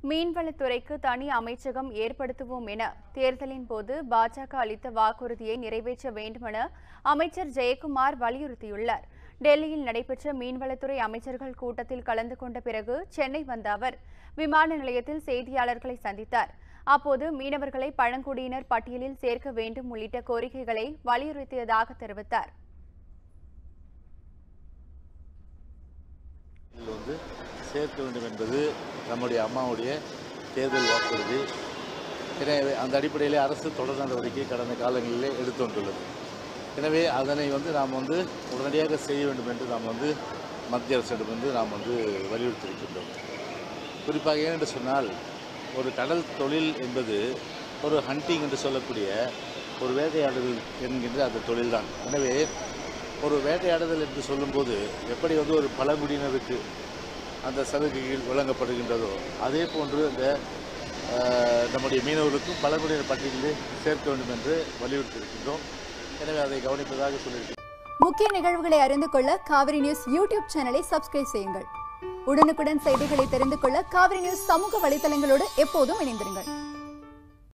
மீன்வளத்துறைக்கு தனி அமைச்சகம் ஏற்படுத்துவோம் என தேர்தலின் போது பாஜக அளித்த வாக்குறுதியை நிறைவேற்ற வேண்டுமென அமைச்சர் ஜெயக்குமார் வலியுறுத்தியுள்ளார் டெல்லியில் நடைபெற்ற மீன்வளத்துறை அமைச்சர்கள் கூட்டத்தில் கலந்து கொண்ட பிறகு சென்னை வந்த அவர் விமான நிலையத்தில் செய்தியாளர்களை சந்தித்தார் அப்போது மீனவர்களை பழங்குடியினர் பட்டியலில் சேர்க்க வேண்டும் உள்ளிட்ட கோரிக்கைகளை வலியுறுத்தியதாக தெரிவித்தார் இதில் வந்து சேர்க்க வேண்டும் என்பது நம்முடைய அம்மாவுடைய தேர்தல் வாக்குறுதி எனவே அந்த அடிப்படையிலே அரசு தொடர் நடவடிக்கை கடந்த காலங்களிலே எடுத்து வந்துள்ளது எனவே அதனை வந்து நாம் வந்து உடனடியாக செய்ய வேண்டும் என்று நாம் வந்து மத்திய அரசிடம் வந்து நாம் வந்து வலியுறுத்தியிருக்கின்றோம் குறிப்பாக ஏனென்று சொன்னால் ஒரு கடல் தொழில் என்பது ஒரு ஹண்டிங் என்று சொல்லக்கூடிய ஒரு வேட்டையாடுதல் என்கின்ற அந்த தொழில்தான் எனவே ஒரு வேட்டையாடுதல் என்று சொல்லும்போது எப்படி வந்து ஒரு பழங்குடியினருக்கு அந்த சலுகைகள் வழங்கப்படுகின்றதோ அதே போன்று அந்த அஹ், நம்முடைய மீனவர்களுக்கும் பழங்குடியினர் பட்டியலில் சேர்க்க வேண்டும் என்று வலியுறுத்தியிருக்கின்றோம் எனவே அதை கவனிப்பதாக சொல்லியிருக்கிறேன் முக்கிய நிகழ்வுகளை அறிந்து கொள்ள காவிரி நியூஸ் யூடியூப் சேனலை சப்ஸ்கிரைப் செய்யுங்கள் உடனுக்குடன் செய்திகளை தெரிந்து கொள்ள காவிரி நியூஸ் சமூக வலைதளங்களோடு எப்போதும் இணைந்திருங்கள்